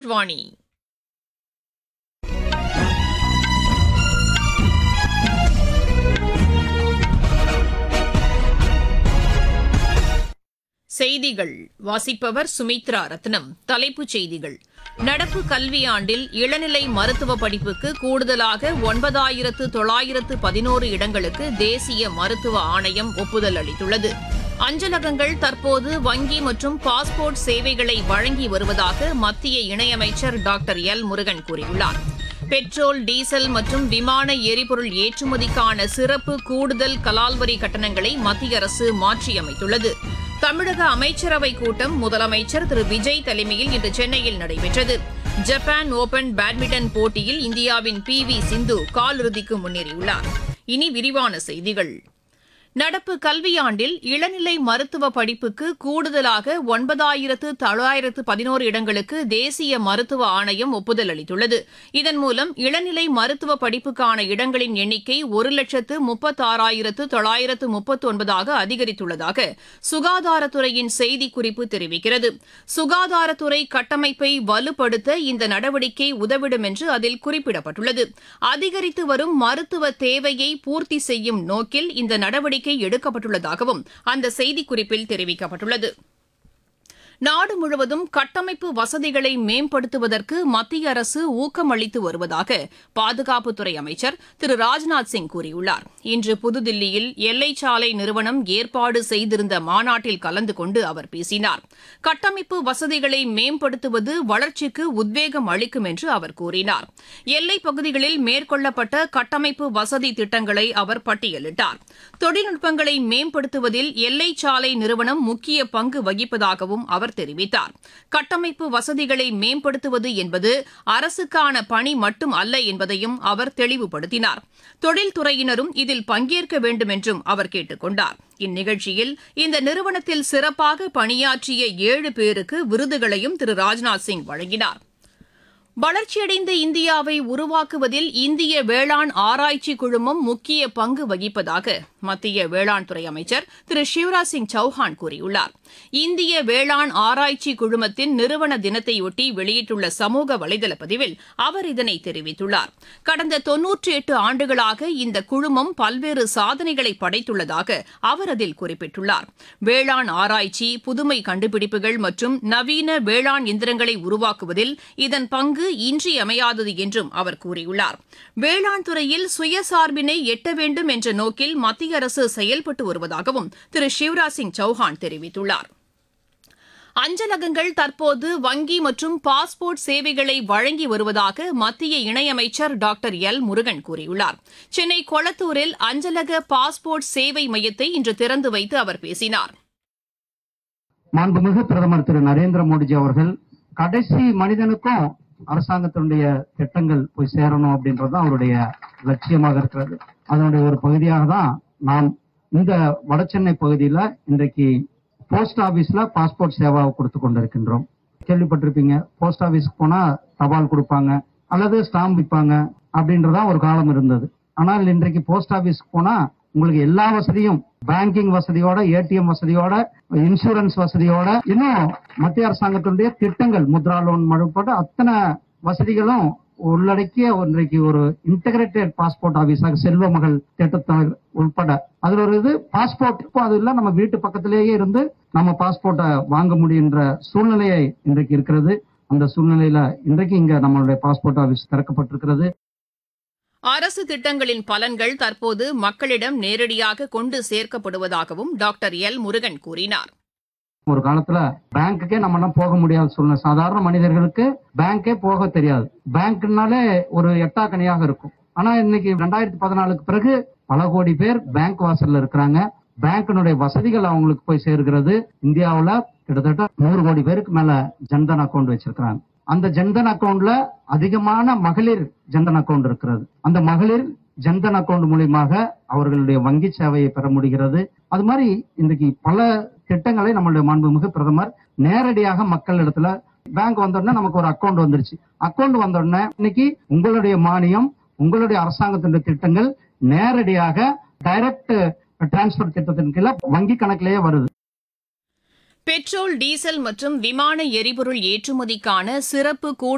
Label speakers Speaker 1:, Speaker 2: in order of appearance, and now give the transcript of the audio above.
Speaker 1: ஆகாஷ்வாணி செய்திகள் வாசிப்பவர் சுமித்ரா ரத்னம் தலைப்புச் செய்திகள் நடப்பு கல்வியாண்டில் இளநிலை மருத்துவ படிப்புக்கு கூடுதலாக ஒன்பதாயிரத்து தொள்ளாயிரத்து பதினோரு இடங்களுக்கு தேசிய மருத்துவ ஆணையம் ஒப்புதல் அளித்துள்ளது அஞ்சலகங்கள் தற்போது வங்கி மற்றும் பாஸ்போர்ட் சேவைகளை வழங்கி வருவதாக மத்திய இணையமைச்சர் டாக்டர் எல் முருகன் கூறியுள்ளார் பெட்ரோல் டீசல் மற்றும் விமான எரிபொருள் ஏற்றுமதிக்கான சிறப்பு கூடுதல் கலால்வரி கட்டணங்களை மத்திய அரசு மாற்றியமைத்துள்ளது தமிழக அமைச்சரவைக் கூட்டம் முதலமைச்சர் திரு விஜய் தலைமையில் இன்று சென்னையில் நடைபெற்றது ஜப்பான் ஓபன் பேட்மிண்டன் போட்டியில் இந்தியாவின் பி வி சிந்து காலிறுதிக்கு முன்னேறியுள்ளார் இனி விரிவான செய்திகள் நடப்பு கல்வியாண்டில் இளநிலை மருத்துவ படிப்புக்கு கூடுதலாக ஒன்பதாயிரத்து தொள்ளாயிரத்து பதினோரு இடங்களுக்கு தேசிய மருத்துவ ஆணையம் ஒப்புதல் அளித்துள்ளது இதன் மூலம் இளநிலை மருத்துவ படிப்புக்கான இடங்களின் எண்ணிக்கை ஒரு லட்சத்து முப்பத்தாறாயிரத்து தொள்ளாயிரத்து முப்பத்து ஒன்பதாக அதிகரித்துள்ளதாக சுகாதாரத்துறையின் செய்திக்குறிப்பு தெரிவிக்கிறது சுகாதாரத்துறை கட்டமைப்பை வலுப்படுத்த இந்த நடவடிக்கை உதவிடும் என்று அதில் குறிப்பிடப்பட்டுள்ளது அதிகரித்து வரும் மருத்துவ தேவையை பூர்த்தி செய்யும் நோக்கில் இந்த நடவடிக்கை நடவடிக்கை எடுக்கப்பட்டுள்ளதாகவும் அந்த செய்திக்குறிப்பில் தெரிவிக்கப்பட்டுள்ளது நாடு முழுவதும் கட்டமைப்பு வசதிகளை மேம்படுத்துவதற்கு மத்திய அரசு ஊக்கம் அளித்து வருவதாக பாதுகாப்புத்துறை அமைச்சர் திரு ராஜ்நாத் சிங் கூறியுள்ளார் இன்று புதுதில்லியில் எல்லை சாலை நிறுவனம் ஏற்பாடு செய்திருந்த மாநாட்டில் கலந்து கொண்டு அவர் பேசினார் கட்டமைப்பு வசதிகளை மேம்படுத்துவது வளர்ச்சிக்கு உத்வேகம் அளிக்கும் என்று அவர் கூறினார் எல்லைப் பகுதிகளில் மேற்கொள்ளப்பட்ட கட்டமைப்பு வசதி திட்டங்களை அவர் பட்டியலிட்டார் தொழில்நுட்பங்களை மேம்படுத்துவதில் எல்லை சாலை நிறுவனம் முக்கிய பங்கு வகிப்பதாகவும் அவர் அவர் தெரிவித்தார் கட்டமைப்பு வசதிகளை மேம்படுத்துவது என்பது அரசுக்கான பணி மட்டும் அல்ல என்பதையும் அவர் தெளிவுபடுத்தினார் தொழில்துறையினரும் இதில் பங்கேற்க வேண்டும் என்றும் அவர் கேட்டுக் கொண்டார் இந்நிகழ்ச்சியில் இந்த நிறுவனத்தில் சிறப்பாக பணியாற்றிய ஏழு பேருக்கு விருதுகளையும் திரு ராஜ்நாத் சிங் வழங்கினார் வளர்ச்சியடைந்த இந்தியாவை உருவாக்குவதில் இந்திய வேளாண் ஆராய்ச்சி குழுமம் முக்கிய பங்கு வகிப்பதாக மத்திய வேளாண் துறை அமைச்சர் திரு சிவராஜ் சிங் சௌஹான் கூறியுள்ளார் இந்திய வேளாண் ஆராய்ச்சி குழுமத்தின் நிறுவன தினத்தையொட்டி வெளியிட்டுள்ள சமூக வலைதள பதிவில் அவர் இதனை தெரிவித்துள்ளார் கடந்த தொன்னூற்றி எட்டு ஆண்டுகளாக இந்த குழுமம் பல்வேறு சாதனைகளை படைத்துள்ளதாக அவர் அதில் குறிப்பிட்டுள்ளார் வேளாண் ஆராய்ச்சி புதுமை கண்டுபிடிப்புகள் மற்றும் நவீன வேளாண் இயந்திரங்களை உருவாக்குவதில் இதன் பங்கு இன்றியமையாதது என்றும் அவர் கூறியுள்ளார் வேளாண் துறையில் சுயசார்பினை எட்ட வேண்டும் என்ற நோக்கில் மத்திய அரசு செயல்பட்டு வருவதாகவும் திரு சிவராஜ் சிங் சௌஹான் தெரிவித்துள்ளார் அஞ்சலகங்கள் தற்போது வங்கி மற்றும் பாஸ்போர்ட் சேவைகளை வழங்கி வருவதாக மத்திய இணையமைச்சர் டாக்டர் எல் முருகன் கூறியுள்ளார் சென்னை கொளத்தூரில் அஞ்சலக பாஸ்போர்ட் சேவை மையத்தை இன்று திறந்து வைத்து அவர் பேசினார்
Speaker 2: மாண்புமிகு பிரதமர் திரு நரேந்திர மோடிஜி அவர்கள் கடைசி மனிதனுக்கும் அரசாங்கத்தினுடைய திட்டங்கள் போய் சேரணும் அப்படின்றது அவருடைய லட்சியமாக இருக்கிறது அதனுடைய ஒரு பகுதியாக தான் நாம் இந்த வடசென்னை பகுதியில இன்றைக்கு போஸ்ட் ஆபீஸ்ல பாஸ்போர்ட் சேவாவை கொடுத்து கொண்டிருக்கின்றோம் கேள்விப்பட்டிருப்பீங்க போஸ்ட் ஆபீஸ்க்கு போனா தபால் கொடுப்பாங்க அல்லது ஸ்டாம்ப் விற்பாங்க அப்படின்றதா ஒரு காலம் இருந்தது ஆனால் இன்றைக்கு போஸ்ட் ஆபீஸ்க்கு போனா உங்களுக்கு எல்லா வசதியும் பேங்கிங் வசதியோட ஏடிஎம் வசதியோட இன்சூரன்ஸ் வசதியோட இன்னும் மத்திய அரசாங்கத்தினுடைய திட்டங்கள் முத்ரா லோன் உட்பட அத்தனை வசதிகளும் உள்ளடக்கிய இன்றைக்கு ஒரு இன்டகிரேட்டட் பாஸ்போர்ட் ஆபீஸாக செல்வ மகள் திட்டத்தில் உட்பட அதுல ஒரு இது பாஸ்போர்ட் இப்போ அது இல்ல நம்ம வீட்டு பக்கத்திலேயே இருந்து நம்ம பாஸ்போர்ட்டை வாங்க முடியுன்ற சூழ்நிலையை இன்றைக்கு இருக்கிறது அந்த சூழ்நிலையில இன்றைக்கு இங்க நம்மளுடைய பாஸ்போர்ட் ஆபீஸ் திறக்கப்பட்டிருக்கிறது
Speaker 1: அரசு திட்டங்களின் பலன்கள் தற்போது மக்களிடம் நேரடியாக கொண்டு சேர்க்கப்படுவதாகவும் டாக்டர் எல் முருகன் கூறினார்
Speaker 2: ஒரு காலத்துல பேங்க்குக்கே நம்ம எல்லாம் போக முடியாத சூழ்நிலை சாதாரண மனிதர்களுக்கு பேங்கே போக தெரியாது பேங்க்னாலே ஒரு எட்டாக்கணியாக இருக்கும் ஆனா இன்னைக்கு ரெண்டாயிரத்தி பதினாலுக்கு பிறகு பல கோடி பேர் பேங்க் வாசல்ல இருக்கிறாங்க பேங்கினுடைய வசதிகள் அவங்களுக்கு போய் சேர்கிறது இந்தியாவுல கிட்டத்தட்ட நூறு கோடி பேருக்கு மேல ஜன்தன் அக்கௌண்ட் வச்சிருக்கிறாங்க அந்த ஜன்தன் அக்கௌண்ட்ல அதிகமான மகளிர் ஜன்தன் அக்கௌண்ட் இருக்கிறது அந்த மகளிர் ஜன்தன் அக்கௌண்ட் மூலியமாக அவர்களுடைய வங்கி சேவையை பெற முடிகிறது அது மாதிரி இன்றைக்கு பல திட்டங்களை நம்மளுடைய மாண்புமிகு பிரதமர் நேரடியாக மக்கள் இடத்துல பேங்க் வந்தோடனே நமக்கு ஒரு அக்கௌண்ட் வந்துருச்சு அக்கௌண்ட் வந்தோடனே இன்னைக்கு உங்களுடைய மானியம் உங்களுடைய அரசாங்கத்தினுடைய திட்டங்கள் நேரடியாக டைரக்ட் டிரான்ஸ்பர் திட்டத்தின் கீழே வங்கி கணக்கிலேயே வருது
Speaker 1: பெட்ரோல் டீசல் மற்றும் விமான எரிபொருள் ஏற்றுமதிக்கான சிறப்பு கூடுதல்